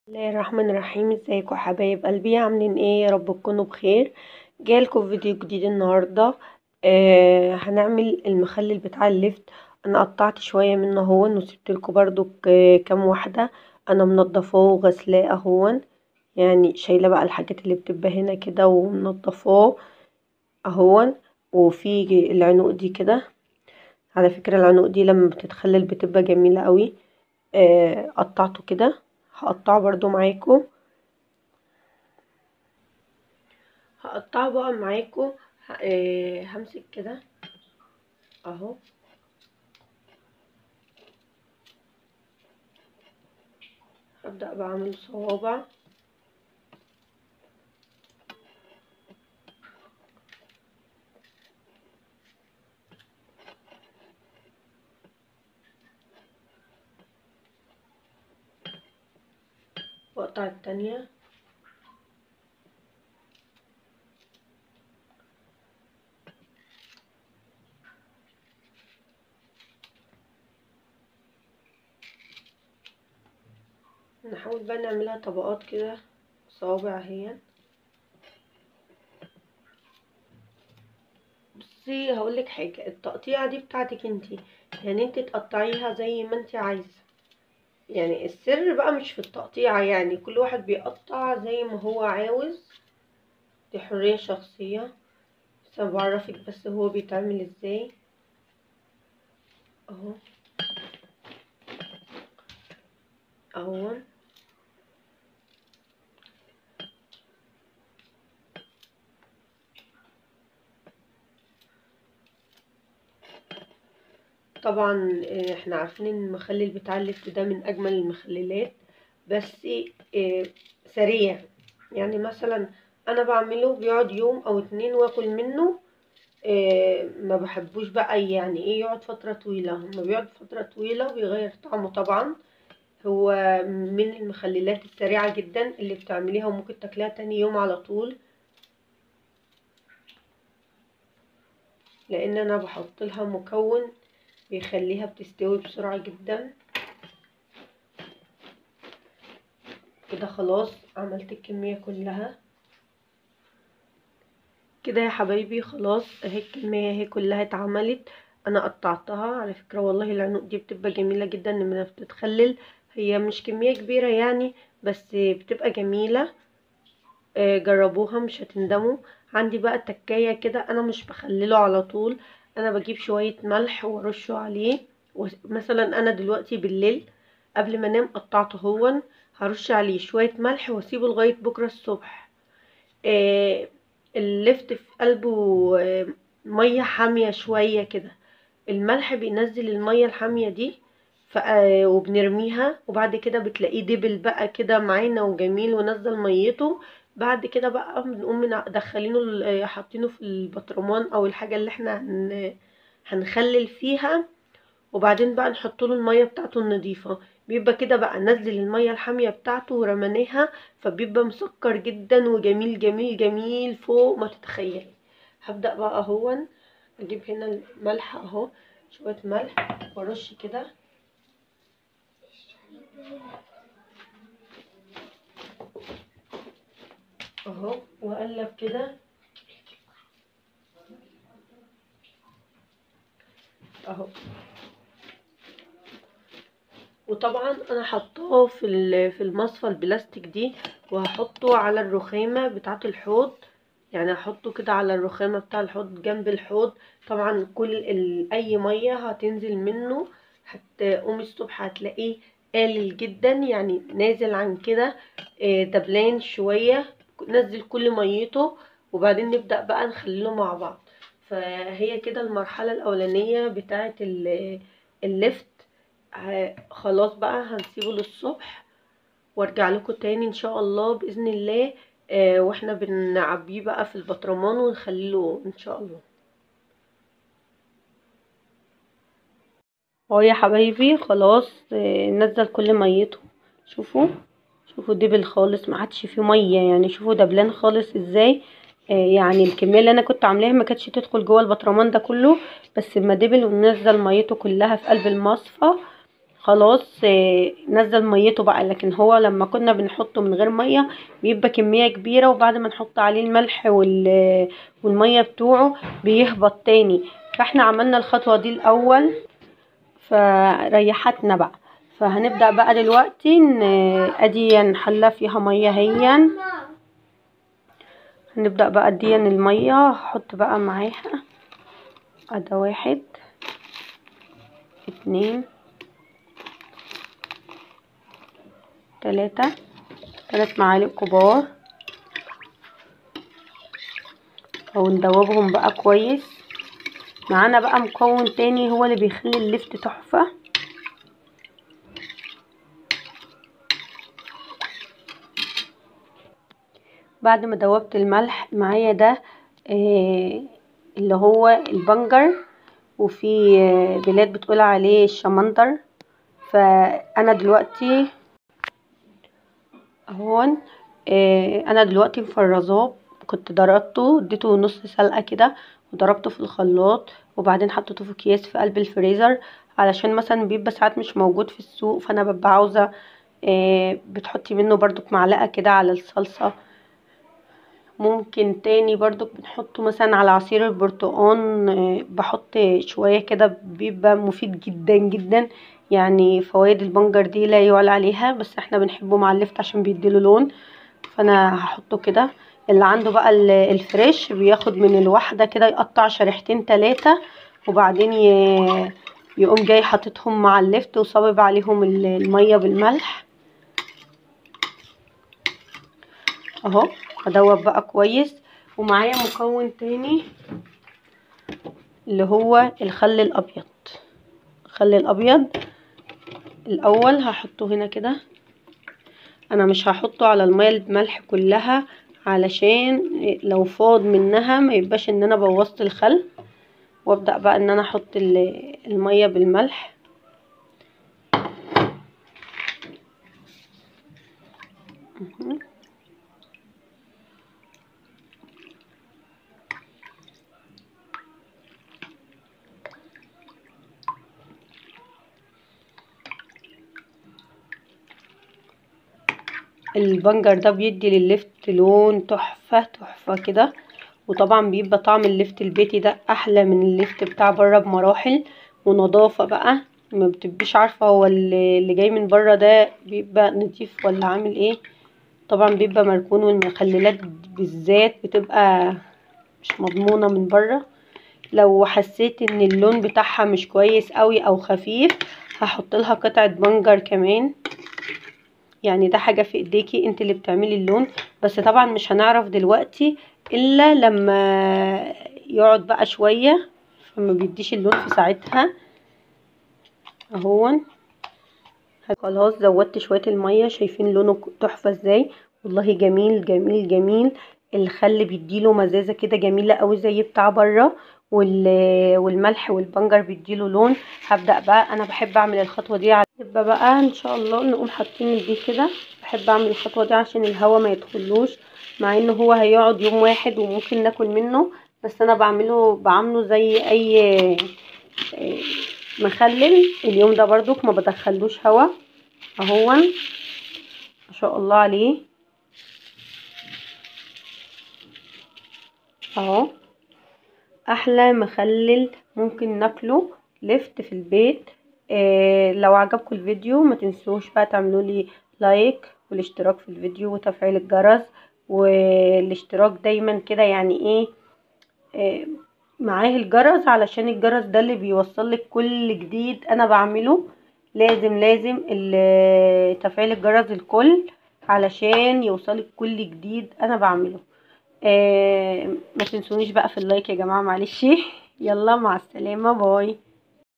الله الرحمن الرحيم ازيكم يا حبايب قلبي عاملين ايه يا رب تكونوا بخير جايلكم فيديو جديد النهارده آه هنعمل المخلل بتاع اللفت انا قطعت شويه منه اهون وسبت لكم برده كام واحده انا منضفاه وغسلاه اهون يعني شايله بقى الحاجات اللي بتبقى هنا كده ومنضفاه اهون وفي العنق دي كده على فكره العنق دي لما بتتخلل بتبقى جميله قوي آه قطعته كده هقطعه برضو معاكم هقطعه بقى معاكم آه همسك كده اهو هبدأ بعمل صوابع واقطع التانية نحاول بقى نعملها طبقات كده صوابع اهي بصي هقولك حاجة التقطيعة دي بتاعتك انتي يعني انتي تقطعيها زي ما انتي عايزة يعني السر بقى مش في التقطيعة يعني كل واحد بيقطع زي ما هو عاوز دي حرية شخصية بس انا بعرفك بس هو بيتعمل ازاي اهو اهو طبعا احنا عارفين ان المخلل بتاع اللفت ده من اجمل المخللات بس سريع يعني مثلا انا بعمله بيقعد يوم او اتنين واكل منه ما بحبوش بقى يعني ايه يقعد فترة طويلة لما بيقعد فترة طويلة بيغير طعمه طبعا هو من المخللات السريعة جدا اللي بتعمليها وممكن تاكليها تاني يوم على طول لان انا بحط لها مكون بيخليها بتستوي بسرعة جدا كده خلاص عملت الكمية كلها كده يا حبايبي خلاص اهي الكمية اهي كلها اتعملت انا قطعتها على فكرة والله العنق دي بتبقى جميلة جدا لما بتتخلل هي مش كمية كبيرة يعني بس بتبقى جميلة جربوها مش هتندموا عندي بقى تكاية كده انا مش بخلله على طول انا بجيب شوية ملح وارشه عليه مثلا انا دلوقتي بالليل قبل ما انام قطعته هون هرش عليه شوية ملح واسيبه لغاية بكرة الصبح آه اللفت في قلبه آه مية حامية شوية كده الملح بينزل المية الحامية دي آه وبنرميها وبعد كده بتلاقيه دبل بقى كده معانا وجميل ونزل ميته بعد كده بقى بنقوم مدخلينه حاطينه في البطرمان او الحاجه اللي احنا هن هنخلل فيها وبعدين بقى نحط له الميه بتاعته النظيفه بيبقى كده بقى نزل الميه الحاميه بتاعته ورميناها فبيبقى مسكر جدا وجميل جميل جميل فوق ما تتخيلي هبدا بقى اهون اجيب هنا الملح اهو شويه ملح وارش كده اهو واقلب كده اهو وطبعا انا حطاه في في المصفى البلاستيك دي وهحطه على الرخامه بتاعه الحوض يعني هحطه كده على الرخامه بتاع الحوض جنب الحوض طبعا كل اي ميه هتنزل منه هتقومي الصبح هتلاقيه قليل جدا يعني نازل عن كده دبلان شويه نزل كل ميته وبعدين نبدأ بقى نخلله مع بعض فهي كده المرحلة الأولانية بتاعة اللفت خلاص بقى هنسيبه للصبح وارجع لكم تاني ان شاء الله بإذن الله واحنا بنعبيه بقى في البطرمان ونخليه ان شاء الله اهو يا حبايبي خلاص نزل كل ميته شوفوا شوفوا دبل خالص ما عادش فيه ميه يعني شوفوا دبلان خالص ازاي آه يعني الكميه اللي انا كنت عاملاها ما كانتش تدخل جوه البطرمان ده كله بس اما دبل ونزل ميته كلها في قلب المصفى خلاص آه، نزل ميته بقى لكن هو لما كنا بنحطه من غير ميه بيبقى كميه كبيره وبعد ما نحط عليه الملح وال والميه بتوعه بيهبط تاني فاحنا عملنا الخطوه دي الاول فريحتنا بقى فهنبدا بقى دلوقتي ن- ادي نحلى فيها ميه هي هنبدا بقى دي الميه هحط بقى معاها ادي واحد اتنين تلاتة تلات معالق كبار وندوبهم بقى كويس معانا بقى مكون تاني هو اللي بيخلي اللفت تحفة بعد ما دوبت الملح معايا ده آه اللي هو البنجر وفي آه بلاد بتقول عليه الشمندر فانا دلوقتي اهون آه انا دلوقتي مفرزاه كنت ضربته اديته نص سلقه كده وضربته في الخلاط وبعدين حطيته في اكياس في قلب الفريزر علشان مثلا بيبقى ساعات مش موجود في السوق فانا ببقى عاوزه آه بتحطي منه برضك معلقه كده على الصلصه ممكن تاني برضك بنحطه مثلا على عصير البرتقان آه، بحط شوية كده بيبقى مفيد جدا جدا يعني فوائد البنجر دي لا يعلى عليها بس احنا بنحبه مع اللفت عشان بيديله لون فانا هحطه كده اللي عنده بقى ال- الفريش بياخد من الواحدة كده يقطع شريحتين تلاتة وبعدين ي- يقوم جاي حاططهم مع اللفت وصابب عليهم ال- المية بالملح اهو هدوب بقى كويس ومعايا مكون تاني اللي هو الخل الابيض الخل الابيض الاول هحطه هنا كده انا مش هحطه على الميه الملح كلها علشان لو فاض منها ما يبقاش ان انا بوظت الخل وابدا بقى ان انا احط ال- الميه بالملح مهم. البنجر ده بيدي لللفت لون تحفة تحفة كده وطبعا بيبقى طعم اللفت البيتي ده احلى من اللفت بتاع بره بمراحل ونظافة بقى ما بتبقيش عارفة هو اللي اللي جاي من بره ده بيبقى نضيف ولا عامل ايه طبعا بيبقى مركون والمخللات بالذات بتبقى مش مضمونة من بره لو حسيت ان اللون بتاعها مش كويس قوي او خفيف هحط لها قطعة بنجر كمان يعني ده حاجة في ايديكي انت اللي بتعملي اللون بس طبعا مش هنعرف دلوقتي الا لما يقعد بقى شوية فما بيديش اللون في ساعتها اهون خلاص زودت شوية المية شايفين لونه تحفة ازاي والله جميل جميل جميل الخل بيديله مزازة كده جميلة قوي زي بتاع بره وال- والملح والبنجر بيديله لون هبدأ بقى انا بحب اعمل الخطوة دي على يبقى بقى ان شاء الله نقوم حاطين دي كده بحب اعمل الخطوة دي عشان الهوا ما يدخلوش مع ان هو هيقعد يوم واحد وممكن ناكل منه بس انا بعمله بعمله زي اي آه، مخلل اليوم ده برضك ما بدخلوش هوا اهو ما شاء الله عليه اهو احلى مخلل ممكن ناكله لفت في البيت إيه لو عجبكم الفيديو ما تنسوش بقى تعملوا لي لايك والاشتراك في الفيديو وتفعيل الجرس والاشتراك دايما كده يعني ايه, إيه معاه الجرس علشان الجرس ده اللي بيوصل لك كل جديد انا بعمله لازم لازم ال- تفعيل الجرس الكل علشان يوصلك كل جديد انا بعمله آه ما تنسونيش بقى في اللايك يا جماعة معلش يلا مع السلامة باي